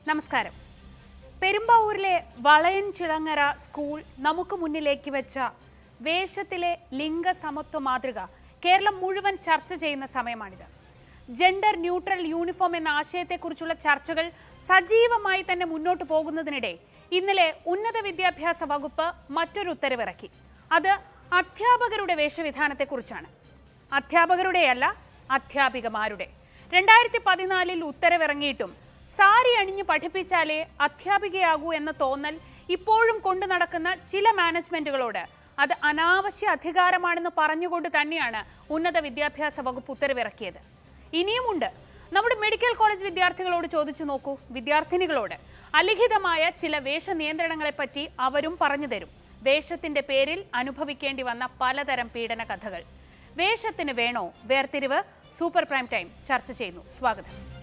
നമസ്കാരം പെരുമ്പാവൂരിലെ വളയൻ ചിളങ്ങര സ്കൂൾ നമുക്ക് മുന്നിലേക്ക് വെച്ച വേഷത്തിലെ ലിംഗസമത്വ മാതൃക കേരളം മുഴുവൻ ചർച്ച ചെയ്യുന്ന സമയമാണിത് ജെൻഡർ ന്യൂട്രൽ യൂണിഫോം എന്ന ആശയത്തെക്കുറിച്ചുള്ള ചർച്ചകൾ സജീവമായി തന്നെ മുന്നോട്ട് പോകുന്നതിനിടെ ഇന്നലെ ഉന്നത വിദ്യാഭ്യാസ വകുപ്പ് മറ്റൊരു ഉത്തരവിറക്കി അത് അധ്യാപകരുടെ വേഷവിധാനത്തെക്കുറിച്ചാണ് അധ്യാപകരുടെയല്ല അധ്യാപികമാരുടെ രണ്ടായിരത്തി പതിനാലിൽ ഉത്തരവിറങ്ങിയിട്ടും സാരി അണിഞ്ഞ് പഠിപ്പിച്ചാലേ അധ്യാപികയാകൂ എന്ന തോന്നൽ ഇപ്പോഴും കൊണ്ടു നടക്കുന്ന ചില മാനേജ്മെന്റുകളോട് അത് അനാവശ്യ അധികാരമാണെന്ന് പറഞ്ഞുകൊണ്ട് തന്നെയാണ് ഉന്നത വിദ്യാഭ്യാസ വകുപ്പ് ഉത്തരവിറക്കിയത് ഇനിയുമുണ്ട് നമ്മുടെ മെഡിക്കൽ കോളേജ് വിദ്യാർത്ഥികളോട് ചോദിച്ചു നോക്കൂ വിദ്യാർത്ഥിനികളോട് അലിഖിതമായ ചില വേഷ നിയന്ത്രണങ്ങളെപ്പറ്റി അവരും പറഞ്ഞു തരും വേഷത്തിന്റെ പേരിൽ അനുഭവിക്കേണ്ടി വന്ന പലതരം പീഡന കഥകൾ വേഷത്തിന് വേണോ വേർതിരിവ് സൂപ്പർ പ്രൈം ടൈം ചർച്ച ചെയ്യുന്നു സ്വാഗതം